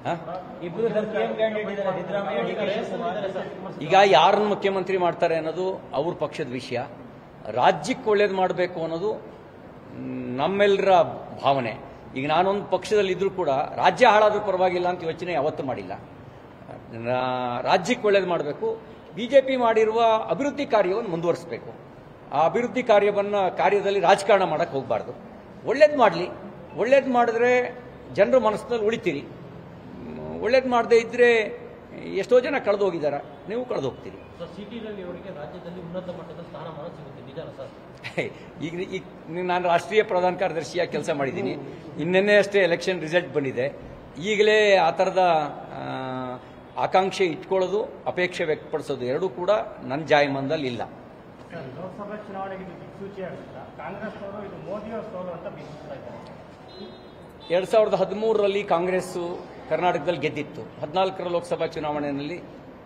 ಹಾ? ಇಬ್ಬರು CM candidate ಇದ್ದಾರೆ ಸಿದ್ದರಾಮಯ್ಯ ಡಿ ಕೆ ಶಿವಕುಮಾರ್ ಈಗ ಯಾರನ್ನು ಮುಖ್ಯಮಂತ್ರಿ ಮಾಡ್ತಾರೆ ಅನ್ನೋದು ಅವ್ರ ಪಕ್ಷದ ವಿಷಯ ರಾಜ್ಯಕ್ಕೆ ಒಳ್ಳೇದು ಮಾಡಬೇಕು ಅನ್ನೋದು ಮ್, ನಮ್ಮೆಲ್ಲರ ಭಾವನೆ ಈಗ ನಾನೊಂದು ಪಕ್ಷದಲ್ಲಿದ್ದರೂ ಕೂಡ ರಾಜ್ಯ ಹಾಳಾದ್ರೂ ಪರವಾಗಿಲ್ಲ ಅಂತ ಯೋಚನೆ ಯಾವತ್ತೂ ಮಾಡಿಲ್ಲ ರಾ- ರಾಜ್ಯಕ್ಕೆ ಒಳ್ಳೇದು ಮಾಡಬೇಕು ಬಿಜೆಪಿ ಮಾಡಿರುವ ಅಭಿವೃದ್ಧಿ ಕಾರ್ಯವನ್ನು ಮುಂದುವರಿಸಬೇಕು ಆ ಅಭಿವೃದ್ಧಿ ಕಾರ್ಯವನ್ನು ಕಾರ್ಯದಲ್ಲಿ ರಾಜಕಾರಣ ಮಾಡಕ್ಕೆ ಹೋಗಬಾರ್ದು ಒಳ್ಳೇದು ಮಾಡಲಿ ಒಳ್ಳೇದು ಮಾಡಿದ್ರೆ ಜನರ ಮನಸ್ಸಿನಲ್ಲಿ ಉಳಿತೀರಿ ಒಳ್ಳೇದು ಮಾಡದೇ ಇದ್ರೆ ಎಷ್ಟೋ ಜನ ಕಳೆದು ಹೋಗಿದ್ದಾರೆ ನೀವು ಕಳೆದು ಹೋಗ್ತೀರಿ ಸರ್ ಸಿಟಿ ರವಿ ಅವರಿಗೆ ರಾಜ್ಯದಲ್ಲಿ ಉನ್ನತ ಮಟ್ಟದ ಸ್ಥಾನಮಾನ ಸಿಗುತ್ತೆ ನಿಜಾನ ಸರ್ ಈಗ ಈಗ ನಾನು ರಾಷ್ಟ್ರೀಯ ಪ್ರಧಾನ ಕಾರ್ಯದರ್ಶಿಯಾಗಿ ಕೆಲಸ ಮಾಡಿದ್ದೀನಿ ಇನ್ನೆನ್ನೆ ಅಷ್ಟೇ ಎಲೆಕ್ಷನ್ ರಿಸಲ್ಟ್ ಬಂದಿದೆ ಈಗಲೇ ಆ ಥರದ ಆ, ಆಕಾಂಕ್ಷೆ ಇಟ್ಕೊಳ್ಳೋದು ಅಪೇಕ್ಷೆ ವ್ಯಕ್ತಪಡಿಸೋದು ಎರಡೂ ಕೂಡ ನನ್ನ ಜಾಯಮಾನದಲ್ಲಿ ಇಲ್ಲ ಸರ್, ಲೋಕಸಭಾ ಚುನಾವಣೆಗೆ ಇದು ದಿಕ್ಸೂಚಿ ಆಗುತ್ತಾ ಕಾಂಗ್ರೆಸ್ ಅವರು ಇದು ಮೋದಿ ಅವ್ರ ಸೋಲು ಅಂತ ಬಿಂಬಿಸ್ತಾ ಇದ್ದಾರೆ ಎರಡು ಸಾವಿರದ ಹದಿಮೂರರಲ್ಲಿ ಕಾಂಗ್ರೆಸ್ಸು ಕರ್ನಾಟಕದಲ್ಲಿ ಗೆದ್ದಿತ್ತು ಹದಿನಾಲ್ಕರ ಲೋಕಸಭಾ ಚುನಾವಣೆಯಲ್ಲಿ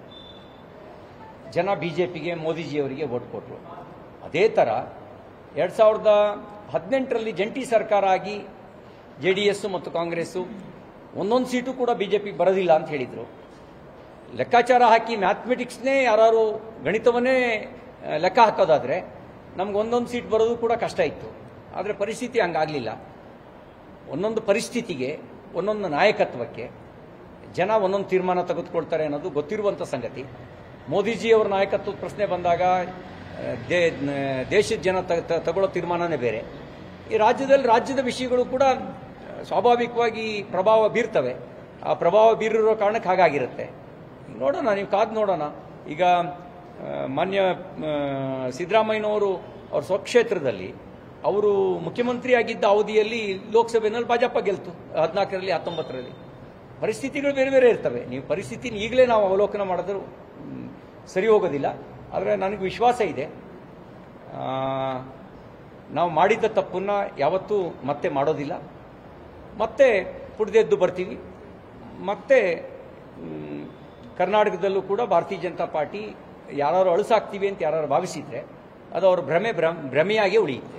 ಜನ ಬಿಜೆಪಿಗೆ ಮೋದಿಜಿಯವರಿಗೆ ವೋಟ್ ಕೊಟ್ಟರು ಅದೇ ಥರ ಎರಡು ಸಾವಿರದ ಹದಿನೆಂಟರಲ್ಲಿ ಜಂಟಿ ಸರ್ಕಾರ ಆಗಿ ಜೆ ಡಿ ಎಸ್ಸು ಮತ್ತು ಕಾಂಗ್ರೆಸ್ಸು ಒಂದೊಂದು ಸೀಟು ಕೂಡ ಬಿಜೆಪಿಗೆ ಬರೋದಿಲ್ಲ ಅಂತ ಹೇಳಿದರು ಲೆಕ್ಕಾಚಾರ ಹಾಕಿ ಮ್ಯಾಥಮೆಟಿಕ್ಸ್ನೇ ಯಾರು ಗಣಿತವನ್ನೇ ಆ, ಲೆಕ್ಕ ಹಾಕೋದಾದರೆ ನಮ್ಗೆ ಒಂದೊಂದು ಸೀಟ್ ಬರೋದು ಕೂಡ ಕಷ್ಟ ಇತ್ತು ಆದರೆ ಪರಿಸ್ಥಿತಿ ಹಂಗಾಗಲಿಲ್ಲ ಒಂದೊಂದು ಪರಿಸ್ಥಿತಿಗೆ ಒಂದೊಂದು ನಾಯಕತ್ವಕ್ಕೆ ಜನ ಒಂದೊಂದು ತೀರ್ಮಾನ ತೆಗೆದುಕೊಳ್ತಾರೆ ಅನ್ನೋದು ಗೊತ್ತಿರುವಂಥ ಸಂಗತಿ ಮೋದಿಜಿಯವರ ನಾಯಕತ್ವದ ಪ್ರಶ್ನೆ ಬಂದಾಗ ಆ, ದೇ ನ- ದೇಶದ ಜನ ತ- ತ- ತಗೊಳ್ಳೋ ತೀರ್ಮಾನನೇ ಬೇರೆ ಈ ರಾಜ್ಯದಲ್ಲಿ ರಾಜ್ಯದ ವಿಷಯಗಳು ಕೂಡ ಆ, ಸ್ವಾಭಾವಿಕವಾಗಿ ಪ್ರಭಾವ ಬೀರ್ತವೆ ಆ ಪ್ರಭಾವ ಬೀರಿರೋ ಕಾರಣಕ್ಕೆ ಹಾಗಾಗಿರುತ್ತೆ ಈಗ ನೋಡೋಣ ನೀವು ಕಾದು ನೋಡೋಣ ಈಗ ಆ, ಮಾನ್ಯ ಆ, ಸಿದ್ದರಾಮಯ್ಯನವರು ಅವ್ರ ಸ್ವಕ್ಷೇತ್ರದಲ್ಲಿ ಅವರು ಮುಖ್ಯಮಂತ್ರಿ ಆಗಿದ್ದ ಅವಧಿಯಲ್ಲಿ ಲೋಕಸಭೆಯಲ್ಲಿ ಭಾಜಪ ಗೆಲ್ತು ಹದಿನಾಲ್ಕರಲ್ಲಿ ಹತ್ತೊಂಬತ್ತರಲ್ಲಿ ಪರಿಸ್ಥಿತಿಗಳು ಬೇರೆ ಬೇರೆ ಇರ್ತವೆ ನೀವು ಪರಿಸ್ಥಿತಿನ ಈಗಲೇ ನಾವು ಅವಲೋಕನ ಮಾಡಿದ್ರು ಮ್, ಸರಿ ಹೋಗೋದಿಲ್ಲ ಆದರೆ ನನಗೆ ವಿಶ್ವಾಸ ಇದೆ ಆ, ನಾವು ಮಾಡಿದ್ದ ತಪ್ಪನ್ನ ಯಾವತ್ತೂ ಮತ್ತೆ ಮಾಡೋದಿಲ್ಲ ಮತ್ತೆ ಪುಡ್ದೆದ್ದು ಬರ್ತೀವಿ ಮತ್ತೆ ಮ್, ಕರ್ನಾಟಕದಲ್ಲೂ ಕೂಡ ಭಾರತೀಯ ಜನತಾ ಪಾರ್ಟಿ ಯಾರು ಅಳಿಸಾಕ್ತೀವಿ ಅಂತ ಯಾರು ಭಾವಿಸಿದ್ರೆ ಅದು ಅವ್ರ ಭ್ರಮೆ ಭ್ರಮ್- ಭ್ರಮೆಯಾಗೇ ಉಳಿಯುತ್ತೆ